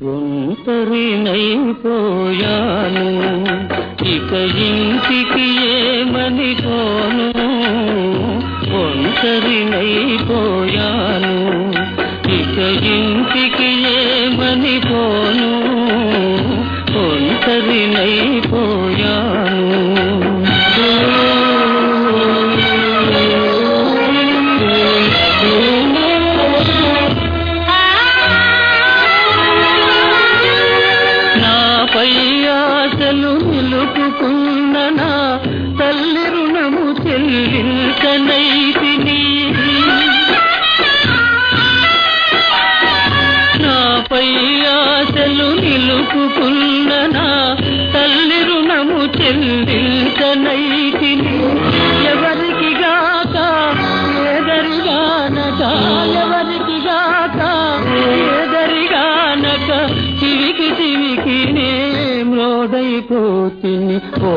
ఒంటరినైపోయాను ఇక ఇంటికి ఏమని పోను ఒంటరినైపోయాను ఇక ఇంటికి ఏమని పోను ఒంటరినైపోయాను నాపై ఆశలు నిలుపుకున్న నా తల్లి రుణము చెల్లించనైతిని నాపై ఆశలు నిలుపుకున్న నా తల్లి రుణము చెల్లించనైతిని ఎవరికి గాక ఏదరిగానక ఎవరికి గాక ఏదరిగానక చివికి చివికి నే మ్రోడైపోతిని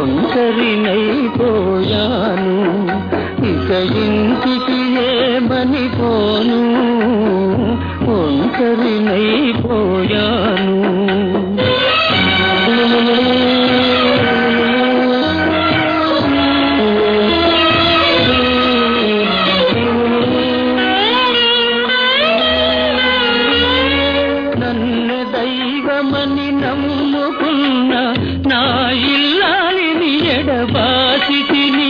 ఒంటరినైపోయాను ఇక ఇంటికి ఏమని పోను ఒంటరినైపోయాను నన్ను దైవమని నమ్ముకున్న నా ఇల్లాలిని ఎడబాసి తిని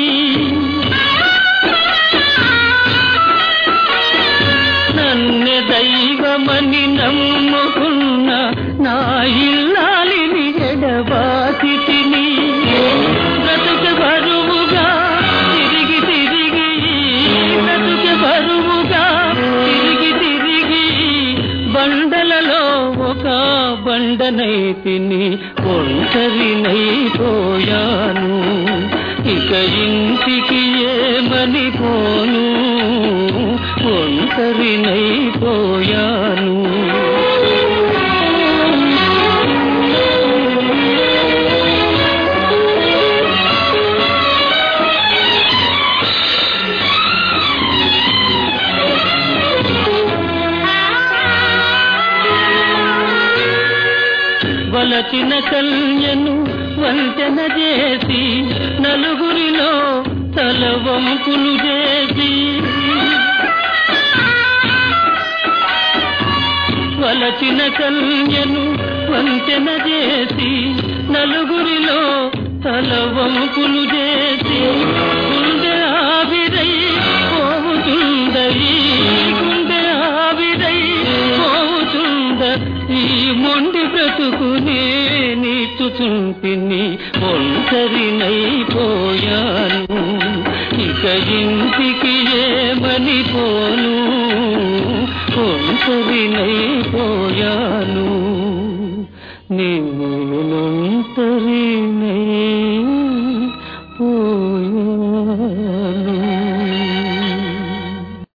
నన్ను దైవమని నమ్ముకున్న నా ఇల్లాలిని ఎడబాసి తిని బ్రతుకు బరువుగా తిరిగి తిరిగి బ్రతుకు బరువుగా తిరిగి తిరిగి బండలలో ఒక బండనైతిని ఒంటరినైపోయాను ఇక ఇంటికి ఏమని పోను ఒంటరినైపోయాను వలచిన కన్యను వంచన చేసి నలుగురిలో తల వంకులు చేసి వలచిన కన్యను వంచన చేసి నలుగురిలో తల వంకులు చేసి గుండె ఆవిరై పోవుతుందయి గుండె ఆవిరై పోవుతుంద ఈ మొండి బ్రతుకునే నీచుచుంటిని ఒంటరినైపోయాను ఇక ఇంటికి ఏమని పోను ఒంటరినైపోయాను నేనొంటరినై